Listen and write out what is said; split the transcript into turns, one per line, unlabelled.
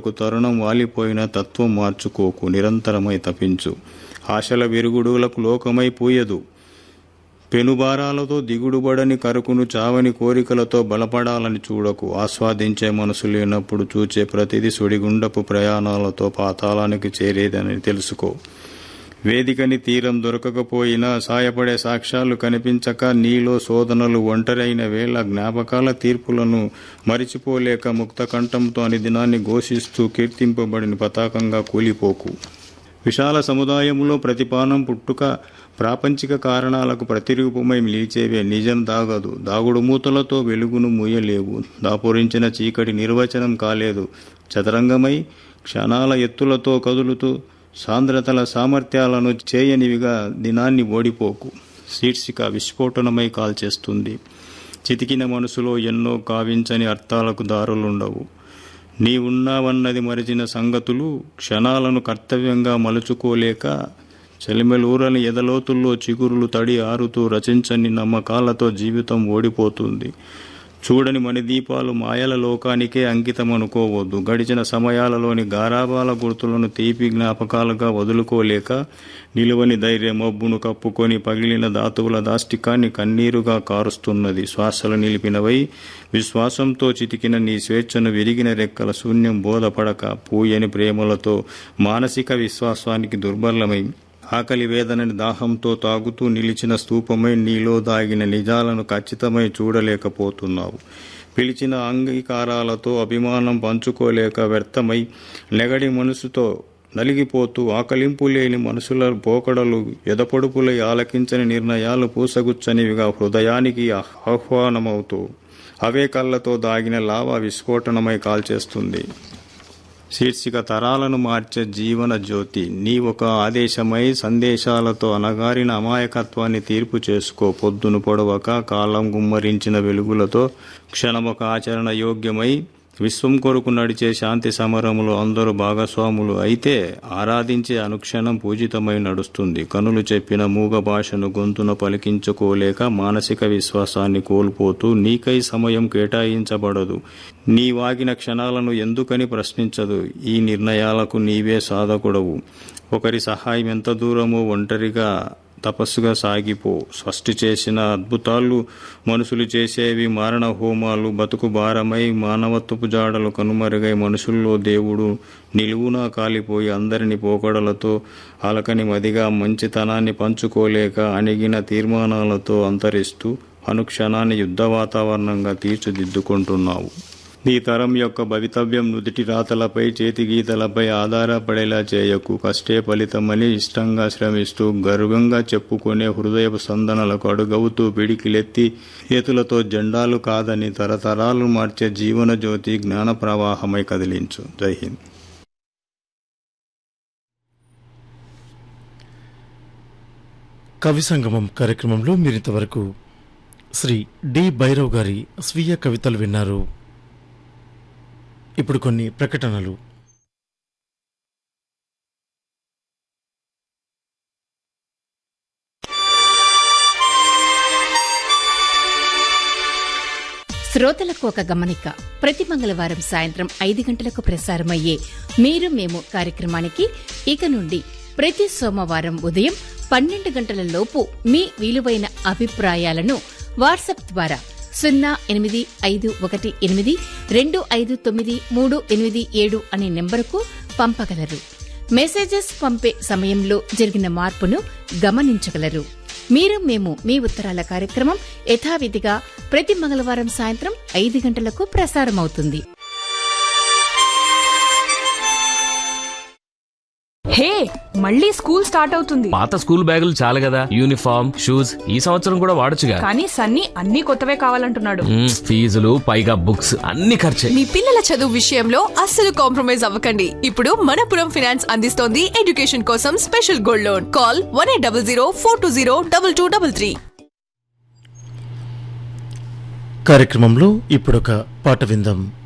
కొరకు తరుణం వాలిపోయిన తత్వం మార్చుకోకు నిరంతరమై తపించు ఆశల విరుగుడులకు లోకమై పూయదు పెనుభారాలతో దిగుడుబడని కరుకును చావని కోరికలతో బలపడాలని చూడకు ఆస్వాదించే మనసు లేనప్పుడు చూచే ప్రతిదీ సుడిగుండపు ప్రయాణాలతో పాతాళానికి చేరేదని తెలుసుకో వేదికని తీరం దొరకకపోయినా సాయపడే సాక్ష్యాలు కనిపించక నీలో శోధనలు ఒంటరైన వేళ జ్ఞాపకాల తీర్పులను మరిచిపోలేక ముక్త కంఠంతో అని దినాన్ని ఘోషిస్తూ కీర్తింపబడిన పతాకంగా కూలిపోకు విశాల సముదాయంలో ప్రతిపానం పుట్టుక ప్రాపంచిక కారణాలకు ప్రతిరూపమై నిలిచేవే నిజం దాగదు దాగుడు మూతలతో వెలుగును మూయలేవు దాపురించిన చీకటి నిర్వచనం కాలేదు చదరంగమై క్షణాల ఎత్తులతో కదులుతూ సాంద్రతల సామర్థ్యాలను చేయనివిగా దినాన్ని ఓడిపోకు శీర్షిక విస్ఫోటనమై కాల్చేస్తుంది చితికిన మనసులో ఎన్నో కావించని అర్థాలకు దారులుండవు నీ ఉన్నావన్నది మరిచిన సంగతులు క్షణాలను కర్తవ్యంగా మలుచుకోలేక చెలిమెలూరని ఎదలోతుల్లో చిగురులు తడి ఆరుతూ రచించని నమ్మకాలతో జీవితం ఓడిపోతుంది చూడని మణిదీపాలు మాయల లోకానికే అంకితం అనుకోవద్దు గడిచిన సమయాలలోని గారాబాల గుర్తులను తీపి జ్ఞాపకాలుగా వదులుకోలేక నిలువని ధైర్య మబ్బును కప్పుకొని పగిలిన ధాతువుల దాష్టికాన్ని కన్నీరుగా కారుస్తున్నది శ్వాసలు నిలిపినవై విశ్వాసంతో చితికిన నీ స్వేచ్ఛను విరిగిన రెక్కల శూన్యం బోధపడక పూయని ప్రేమలతో మానసిక విశ్వాసానికి దుర్బలమై ఆకలి వేదనని దాహంతో తాగుతూ నిలిచిన స్తూపమై నీలో దాగిన నిజాలను ఖచ్చితమై చూడలేకపోతున్నావు పిలిచిన అంగీకారాలతో అభిమానం పంచుకోలేక వ్యర్థమై నెగడి మనసుతో నలిగిపోతూ ఆకలింపు లేని మనసుల పోకడలు ఎదపొడుపులై ఆలకించని నిర్ణయాలు పూసగుచ్చనివిగా హృదయానికి ఆహ్వానమవుతూ అవే కళ్ళతో దాగిన లావా విస్ఫోటనమై కాల్చేస్తుంది శీర్షిక తరాలను మార్చే జీవన జ్యోతి నీ ఒక ఆదేశమై సందేశాలతో అనగారిన అమాయకత్వాన్ని తీర్పు చేసుకో పొద్దును పొడవక కాలం గుమ్మరించిన వెలుగులతో క్షణమొక ఆచరణ యోగ్యమై విశ్వం కొరకు నడిచే శాంతి సమరములు అందరూ భాగస్వాములు అయితే ఆరాధించే అనుక్షణం పూజితమై నడుస్తుంది కనులు చెప్పిన మూగ భాషను గొంతున పలికించుకోలేక మానసిక విశ్వాసాన్ని కోల్పోతూ నీకై సమయం కేటాయించబడదు నీ వాగిన క్షణాలను ఎందుకని ప్రశ్నించదు ఈ నిర్ణయాలకు నీవే సాధకుడవు ఒకరి సహాయం ఎంత దూరమో ఒంటరిగా తపస్సుగా సాగిపో సృష్టి చేసిన అద్భుతాలు మనుషులు చేసేవి మారణ హోమాలు బతుకు భారమై మానవత్వపు జాడలు కనుమరుగై మనుషుల్లో దేవుడు నిలువునా కాలిపోయి అందరిని పోకడలతో అలకని మదిగా మంచితనాన్ని పంచుకోలేక అణిగిన తీర్మానాలతో అంతరిస్తూ అనుక్షణాన్ని యుద్ధ వాతావరణంగా తీర్చిదిద్దుకుంటున్నావు నీ తరం యొక్క భవితవ్యం నుదిటి రాతలపై చేతి గీతలపై ఆధారపడేలా చేయకు కష్టే ఫలితమని ఇష్టంగా శ్రమిస్తూ గర్వంగా చెప్పుకునే హృదయపు సందనలకు అడుగవుతూ పిడికిలెత్తి చేతులతో జెండాలు కాదని తరతరాలు మార్చే జీవన జ్యోతి జ్ఞాన ప్రవాహమై కదిలించు జై హింద్
కవి సంగమం కార్యక్రమంలో మీరింతవరకు శ్రీ డి భైరవ్ గారి స్వీయ కవితలు విన్నారు ఇప్పుడు కొన్ని ప్రకటనలు
శ్రోతలకు ఒక గమనిక ప్రతి మంగళవారం సాయంత్రం ఐదు గంటలకు ప్రసారమయ్యే మీరు మేము కార్యక్రమానికి ఇక నుండి ప్రతి సోమవారం ఉదయం పన్నెండు గంటల లోపు మీ విలువైన అభిప్రాయాలను వాట్సాప్ ద్వారా సున్నా ఎనిమిది ఐదు ఒకటి ఎనిమిది రెండు ఐదు తొమ్మిది మూడు ఎనిమిది ఏడు అనే నెంబరుకు పంపగలరు మెసేజెస్ పంపే సమయంలో జరిగిన మార్పును గమనించగలరు మీరు మేము మీ ఉత్తరాల కార్యక్రమం యథావిధిగా ప్రతి మంగళవారం సాయంత్రం ఐదు గంటలకు ప్రసారమవుతుంది
హే మళ్ళీ స్కూల్ స్టార్ట్ అవుతుంది
పాత స్కూల్ బ్యాగులు చాలు కదా యూనిఫామ్ షూస్ ఈ సంవత్సరం కూడా వాడొచ్చుగా
కానీ సన్నీ అన్ని కొత్తవే కావాలంటున్నాడు
మ్మ్, ఫీజులు పైగా బుక్స్ అన్ని ఖర్చే
మీ పిల్లల చదువు విషయంలో అస్సలు కాంప్రమైజ్ అవ్వకండి ఇప్పుడు మనపురం ఫైనాన్స్ అందిస్తోంది ఎడ్యుకేషన్ కోసం special gold loan call one eight double zero four two zero double two double three
కార్యక్రమంలో ఇప్పుడొక పాట విందాం